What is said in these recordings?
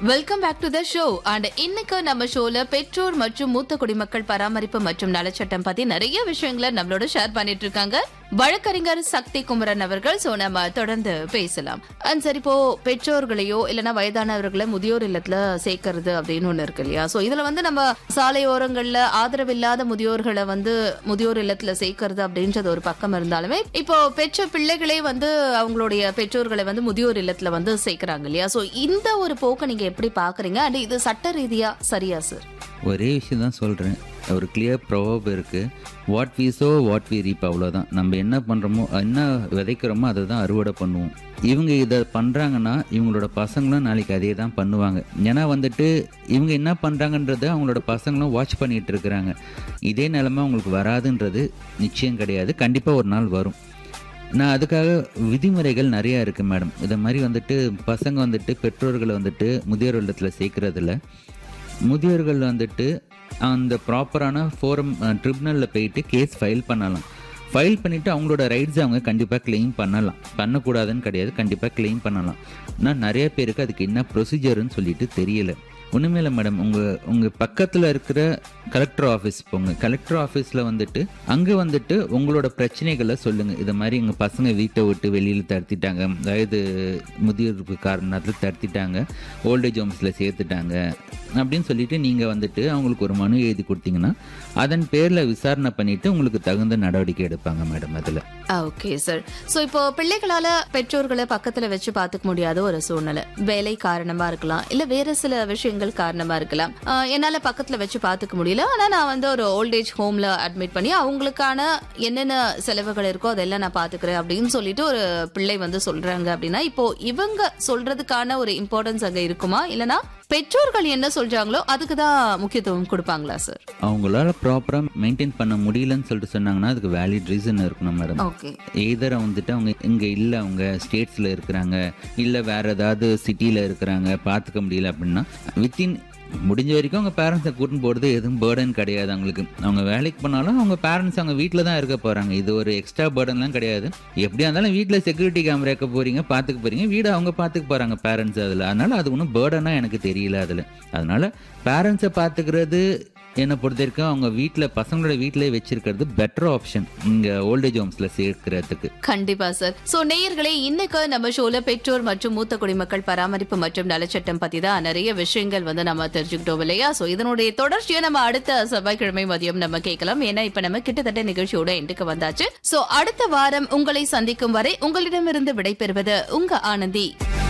welcome back to the show and இன்னைக்கு நம்ம ஷோல பெற்றோர் மற்றும் மூத்த குடிமக்கள் பராமரிப்பு மற்றும் நலச்சட்டம் பத்தி நிறைய விஷயங்களை நம்மளோட ஷேர் பண்ணிட்டு இருக்காங்க வழக்கறிஞர் சக்தி குமரன் அவர்கள் சோ நம்ம தொடர்ந்து பேசலாம் அண்ட் சரி இப்போ பெற்றோர்களையோ இல்லனா வயதானவர்களை முதியோர் இல்லத்துல சேர்க்கறது அப்படின்னு ஒண்ணு இருக்கு இல்லையா சோ இதுல வந்து நம்ம சாலையோரங்கள்ல ஆதரவில்லாத முதியோர்களை வந்து முதியோர் இல்லத்துல சேர்க்கறது அப்படின்றது ஒரு பக்கம் இருந்தாலுமே இப்போ பெற்ற பிள்ளைகளே வந்து அவங்களுடைய பெற்றோர்களை வந்து முதியோர் இல்லத்துல வந்து சேர்க்கறாங்க இல்லையா சோ இந்த ஒரு போக்கை நீங்க எப்படி பாக்குறீங்க அண்ட் இது சட்ட ரீதியா சரியா சார் ஒரே விஷயம் தான் சொல்கிறேன் ஒரு கிளியர் ப்ரோவப் இருக்குது what we sow what we reap அவ்வளோதான் நம்ம என்ன பண்ணுறோமோ என்ன விதைக்கிறோமோ அதை தான் அறுவடை பண்ணுவோம் இவங்க இதை பண்ணுறாங்கன்னா இவங்களோட பசங்களும் நாளைக்கு அதே தான் பண்ணுவாங்க ஏன்னா வந்துட்டு இவங்க என்ன பண்ணுறாங்கன்றத அவங்களோட பசங்களும் வாட்ச் பண்ணிகிட்டு இருக்கிறாங்க இதே நிலமை அவங்களுக்கு வராதுன்றது நிச்சயம் கிடையாது கண்டிப்பாக ஒரு நாள் வரும் நான் அதுக்காக விதிமுறைகள் நிறையா இருக்குது மேடம் இதை மாதிரி வந்துட்டு பசங்க வந்துட்டு பெற்றோர்களை வந்துட்டு முதியோர் இல்லத்தில் சேர்க்கறதில்ல முதியோர்கள் வந்துட்டு அந்த ப்ராப்பரான ஃபோரம் ட்ரிபுனலில் போயிட்டு கேஸ் ஃபைல் பண்ணலாம் ஃபைல் பண்ணிவிட்டு அவங்களோட ரைட்ஸை அவங்க கண்டிப்பாக க்ளைம் பண்ணலாம் பண்ணக்கூடாதுன்னு கிடையாது கண்டிப்பாக க்ளைம் பண்ணலாம் ஆனால் நிறைய பேருக்கு அதுக்கு என்ன ப்ரொசீஜர்னு சொல்லிட்டு தெரியல ஒன்றுமே இல்லை மேடம் உங்கள் உங்கள் பக்கத்தில் இருக்கிற கலெக்டர் ஆஃபீஸ் போங்க கலெக்டர் ஆஃபீஸில் வந்துட்டு அங்கே வந்துட்டு உங்களோட பிரச்சனைகளை சொல்லுங்கள் இது மாதிரி எங்கள் பசங்க வீட்டை விட்டு வெளியில் தடுத்திட்டாங்க வயது முதியோர்ப்பு காரணத்தில் தடுத்திட்டாங்க ஓல்டேஜ் ஹோம்ஸில் சேர்த்துட்டாங்க அப்படின்னு சொல்லிட்டு நீங்கள் வந்துட்டு அவங்களுக்கு ஒரு மனு எழுதி கொடுத்தீங்கன்னா அதன் பேரில் விசாரணை பண்ணிவிட்டு உங்களுக்கு தகுந்த நடவடிக்கை எடுப்பாங்க மேடம் அதில் ஓகே சார் சோ இப்போ பிள்ளைகளால பெற்றோர்களை பக்கத்துல வச்சு பாத்துக்க முடியாத ஒரு சூழ்நிலை வேலை காரணமா இருக்கலாம் இல்ல வேற சில விஷயங்கள் காரணமா இருக்கலாம் ஆஹ் என்னால பக்கத்துல வச்சு பாத்துக்க முடியல ஆனா நான் வந்து ஒரு ஓல்டேஜ் ஹோம்ல அட்மிட் பண்ணி அவங்களுக்கான என்னென்ன செலவுகள் இருக்கோ அதெல்லாம் நான் பாத்துக்கிறேன் அப்படின்னு சொல்லிட்டு ஒரு பிள்ளை வந்து சொல்றாங்க அப்படின்னா இப்போ இவங்க சொல்றதுக்கான ஒரு இம்பார்ட்டன்ஸ் அங்க இருக்குமா இல்லனா பெற்றோர்கள் என்ன சொல்றாங்களோ அதுக்கு தான் முக்கியத்துவம் கொடுப்பாங்களா சார் அவங்களால ப்ராப்பராக மெயின்டைன் பண்ண முடியலன்னு சொல்லிட்டு சொன்னாங்கன்னா அதுக்கு வேலிட் ரீசன் இருக்கணும் மேடம் ஓகே எய்தர் வந்துட்டு அவங்க இங்கே இல்லை அவங்க ஸ்டேட்ஸில் இருக்கிறாங்க இல்லை வேறு ஏதாவது சிட்டியில் இருக்கிறாங்க பார்த்துக்க முடியல அப்படின்னா வித்தின் முடிஞ்ச வரைக்கும் அவங்க பேரண்ட்ஸை கூட்டின்னு போகிறது எதுவும் பேர்டன் கிடையாது அவங்களுக்கு அவங்க வேலைக்கு போனாலும் அவங்க பேரண்ட்ஸ் அவங்க வீட்டில் தான் இருக்க போகிறாங்க இது ஒரு எக்ஸ்ட்ரா பேர்டன்லாம் கிடையாது எப்படியா இருந்தாலும் வீட்டில் செக்யூரிட்டி கேமரா இருக்க போகிறீங்க பார்த்துக்க போகிறீங்க வீடு அவங்க பார்த்துக்க போகிறாங்க பேரண்ட்ஸ் அதில் அதனால் அது ஒன்றும் பேர்டனாக எனக்கு தெரியல அதில் அதனால் பேரண்ட்ஸை பார்த்துக்கிறது என்னை பொறுத்த வரைக்கும் அவங்க வீட்டில் பசங்களோட வீட்டிலே வச்சிருக்கிறது பெட்டர் ஆப்ஷன் இங்கே ஓல்டேஜ் ஹோம்ஸில் சேர்க்கிறதுக்கு கண்டிப்பா சார் சோ நேயர்களே இன்னைக்கு நம்ம ஷோல பெற்றோர் மற்றும் மூத்த குடிமக்கள் பராமரிப்பு மற்றும் நலச்சட்டம் பத்தி தான் நிறைய விஷயங்கள் வந்து நம்ம தெரிஞ்சுக்கிட்டோம் இல்லையா சோ இதனுடைய தொடர்ச்சியை நம்ம அடுத்த செவ்வாய்க்கிழமை மதியம் நம்ம கேட்கலாம் ஏன்னா இப்ப நம்ம கிட்டத்தட்ட நிகழ்ச்சியோட எண்டுக்கு வந்தாச்சு சோ அடுத்த வாரம் உங்களை சந்திக்கும் வரை உங்களிடமிருந்து விடைபெறுவது உங்க ஆனந்தி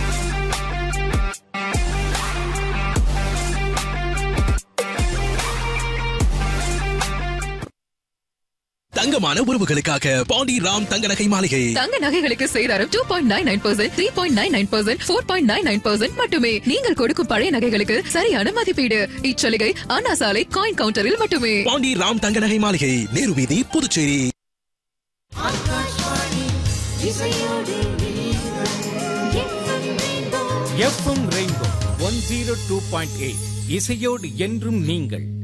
தங்கமான உறவுகளுக்காக பாண்டி ராம் தங்க நகை மாளிகை தங்க நகைகளுக்கு சேதாரம் two point nine nine percent three point nine nine percent four point nine nine percent மட்டுமே நீங்கள் கொடுக்கும் பழைய நகைகளுக்கு சரியான மதிப்பீடு இச்சலுகை அண்ணா சாலை காயின் கவுண்டரில் மட்டுமே பாண்டி ராம் தங்க நகை மாளிகை நேரு வீதி Puducherry FM rainbow one zero two point eight இசையோடு என்றும் நீங்கள்